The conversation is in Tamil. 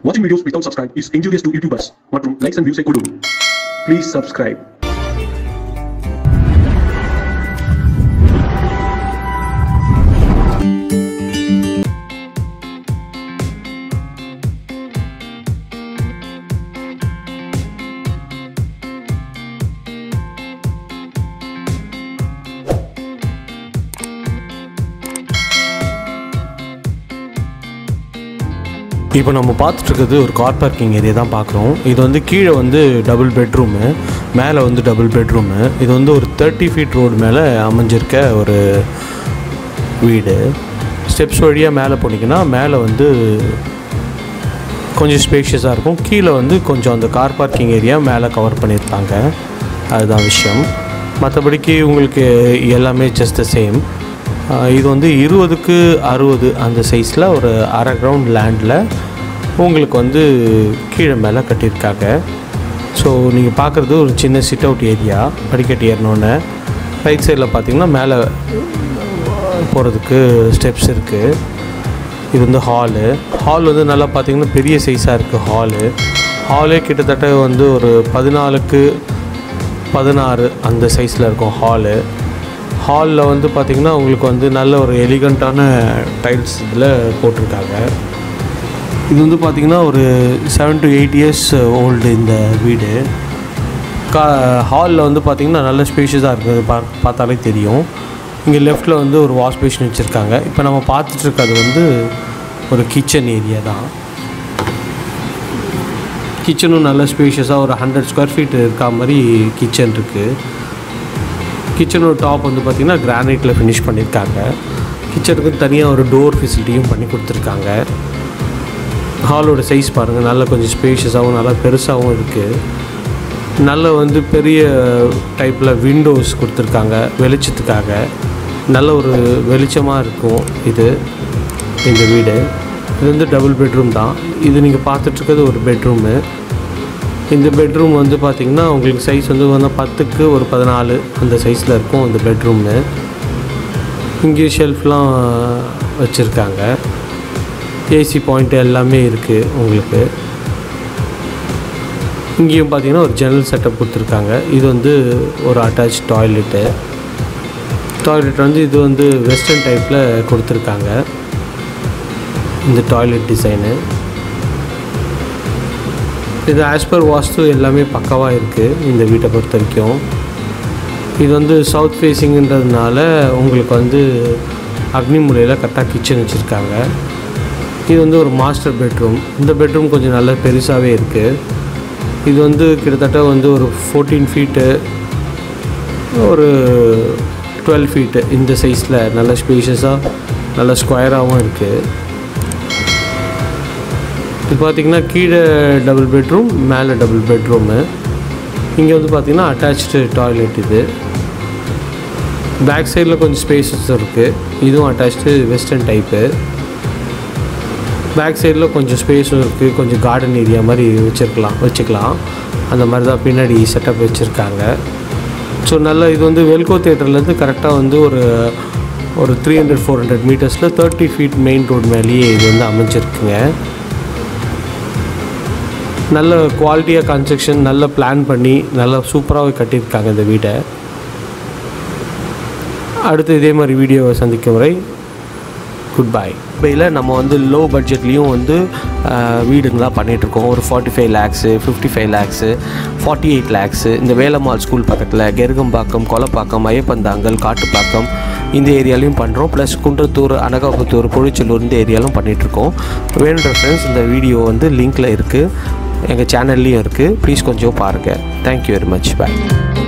Watching videos without subscribe is injurious to YouTubers மற்றும் likes and views ஐ கொடும் Please subscribe. இப்போ நம்ம பார்த்துட்டு இருக்கிறது ஒரு கார் பார்க்கிங் ஏரியா தான் பார்க்குறோம் இது வந்து கீழே வந்து டபுள் பெட்ரூமு மேலே வந்து டபுள் பெட்ரூமு இது வந்து ஒரு தேர்ட்டி ஃபீட் ரோடு மேலே அமைஞ்சிருக்க ஒரு வீடு ஸ்டெப்ஸ் வழியாக மேலே போனீங்கன்னா மேலே வந்து கொஞ்சம் ஸ்பேஷியஸாக இருக்கும் கீழே வந்து கொஞ்சம் அந்த கார் பார்க்கிங் ஏரியா மேலே கவர் பண்ணியிருக்காங்க அதுதான் விஷயம் மற்றபடிக்கு உங்களுக்கு எல்லாமே ஜஸ்ட் த சேம் இது வந்து இருபதுக்கு அறுபது அந்த சைஸில் ஒரு அரை கிரவுண்ட் லேண்டில் உங்களுக்கு வந்து கீழே மேலே கட்டியிருக்காங்க ஸோ நீங்கள் பார்க்குறது ஒரு சின்ன சிட் அவுட் ஏரியா படிக்கட்டு ஏறினோன்னே ரைட் சைடில் பார்த்தீங்கன்னா மேலே போகிறதுக்கு ஸ்டெப்ஸ் இருக்குது இது வந்து ஹாலு ஹால் வந்து நல்லா பார்த்தீங்கன்னா பெரிய சைஸாக இருக்குது ஹாலு ஹாலே கிட்டத்தட்ட வந்து ஒரு பதினாலுக்கு பதினாறு அந்த சைஸில் இருக்கும் ஹாலு ஹாலில் வந்து பார்த்திங்கன்னா உங்களுக்கு வந்து நல்ல ஒரு எலிகண்ட்டான டைல்ஸ் இதில் போட்டிருக்காங்க இது வந்து பார்த்திங்கன்னா ஒரு seven to eight years old இந்த வீடு கா ஹாலில் வந்து பார்த்திங்கன்னா நல்ல ஸ்பேஷியஸாக இருக்குது பா பார்த்தாலே தெரியும் இங்கே லெஃப்ட்டில் வந்து ஒரு வாஷ் பேஷன் வச்சுருக்காங்க இப்போ நம்ம பார்த்துட்டு இருக்கிறது வந்து ஒரு கிச்சன் ஏரியா தான் கிச்சனும் நல்ல ஸ்பேஷியஸாக ஒரு ஹண்ட்ரட் ஸ்கொயர் ஃபீட் இருக்கா மாதிரி கிச்சன் இருக்குது கிச்சனோட டாப் வந்து பார்த்திங்கன்னா கிரானைட்டில் ஃபினிஷ் பண்ணியிருக்காங்க கிச்சனுக்கு தனியாக ஒரு டோர் ஃபெசிலிட்டியும் பண்ணி கொடுத்துருக்காங்க ஹாலோட சைஸ் பாருங்கள் நல்லா கொஞ்சம் ஸ்பேஷியஸாகவும் நல்லா பெருசாகவும் இருக்குது நல்ல வந்து பெரிய டைப்பில் விண்டோஸ் கொடுத்துருக்காங்க வெளிச்சத்துக்காக நல்ல ஒரு வெளிச்சமாக இருக்கும் இது இந்த வீடு இது வந்து டபுள் பெட்ரூம் தான் இது நீங்கள் பார்த்துட்ருக்கிறது ஒரு பெட்ரூமு இந்த பெட்ரூம் வந்து பார்த்திங்கன்னா உங்களுக்கு சைஸ் வந்து வந்து பத்துக்கு ஒரு பதினாலு அந்த சைஸில் இருக்கும் இந்த பெட்ரூமு இங்கே ஷெல்ஃப்லாம் வச்சுருக்காங்க ஏசி பாயிண்ட் எல்லாமே இருக்குது உங்களுக்கு இங்கேயும் பார்த்தீங்கன்னா ஒரு ஜன்னல் செட்டப் கொடுத்துருக்காங்க இது வந்து ஒரு அட்டாச் டாய்லெட்டு டாய்லெட் வந்து இது வந்து வெஸ்டர்ன் டைப்பில் கொடுத்துருக்காங்க இந்த டாய்லெட் டிசைனு இது ஆஸ் பர் வாஸ்து எல்லாமே பக்காவாக இருக்குது இந்த வீட்டை பொறுத்த வரைக்கும் இது வந்து சவுத் ஃபேஸிங்கிறதுனால உங்களுக்கு வந்து அக்னி மூலையில் கரெக்டாக கிச்சன் வச்சுருக்காங்க இது வந்து ஒரு மாஸ்டர் பெட்ரூம் இந்த பெட்ரூம் கொஞ்சம் நல்ல பெருசாகவே இருக்குது இது வந்து கிட்டத்தட்ட வந்து ஒரு ஃபோர்டீன் ஃபீட்டு ஒரு டுவெல் ஃபீட்டு இந்த சைஸில் நல்ல ஸ்பேஷியஸாக நல்ல ஸ்கொயராகவும் இருக்குது இது பார்த்திங்கன்னா கீழே டபுள் பெட்ரூம் மேலே டபுள் பெட்ரூமு இங்கே வந்து பார்த்திங்கன்னா அட்டாச்சு டாய்லெட் இது பேக் சைடில் கொஞ்சம் ஸ்பேசஸ் இருக்குது இதுவும் அட்டாச்சு வெஸ்டர்ன் டைப்பு பேக் சைடில் கொஞ்சம் ஸ்பேஸும் இருக்குது கொஞ்சம் கார்டன் ஏரியா மாதிரி வச்சுருக்கலாம் வச்சுக்கலாம் அந்த மாதிரி தான் பின்னாடி செட்டப் வச்சுருக்காங்க ஸோ நல்ல இது வந்து வெல்கோ தேட்டர்லேருந்து கரெக்டாக வந்து ஒரு ஒரு த்ரீ ஹண்ட்ரட் ஃபோர் ஹண்ட்ரட் மீட்டர்ஸில் தேர்ட்டி ஃபீட் மெயின் ரோடு மேலேயே இது வந்து அமைஞ்சிருக்குங்க நல்ல குவாலிட்டியாக கன்ஸ்ட்ரக்ஷன் நல்ல பிளான் பண்ணி நல்லா சூப்பராகவே கட்டியிருக்காங்க இந்த வீட்டை அடுத்து இதே மாதிரி வீடியோவை சந்திக்கும் வரை குட் பை துபாயில் நம்ம வந்து லோ பட்ஜெட்லேயும் வந்து வீடுங்களாம் பண்ணிகிட்ருக்கோம் ஒரு forty five lakhs fifty five lakhs forty eight lakhs இந்த வேலம்மாள் ஸ்கூல் பக்கத்தில் கெருகம்பாக்கம் கொலப்பாக்கம் ஐயப்பந்தாங்கல் காட்டுப்பாக்கம் இந்த ஏரியாலையும் பண்ணுறோம் ப்ளஸ் குன்றத்தூர் அனகாபுத்தூர் பொழிச்சலூர் இந்த ஏரியாலும் பண்ணிகிட்ருக்கோம் வேணுன்ற ஃப்ரெண்ட்ஸ் இந்த வீடியோ வந்து லிங்க்கில் இருக்குது எங்கள் சேனல்லையும் இருக்குது ப்ளீஸ் கொஞ்சம் பாருங்கள் தேங்க்யூ வெரி மச் பாய்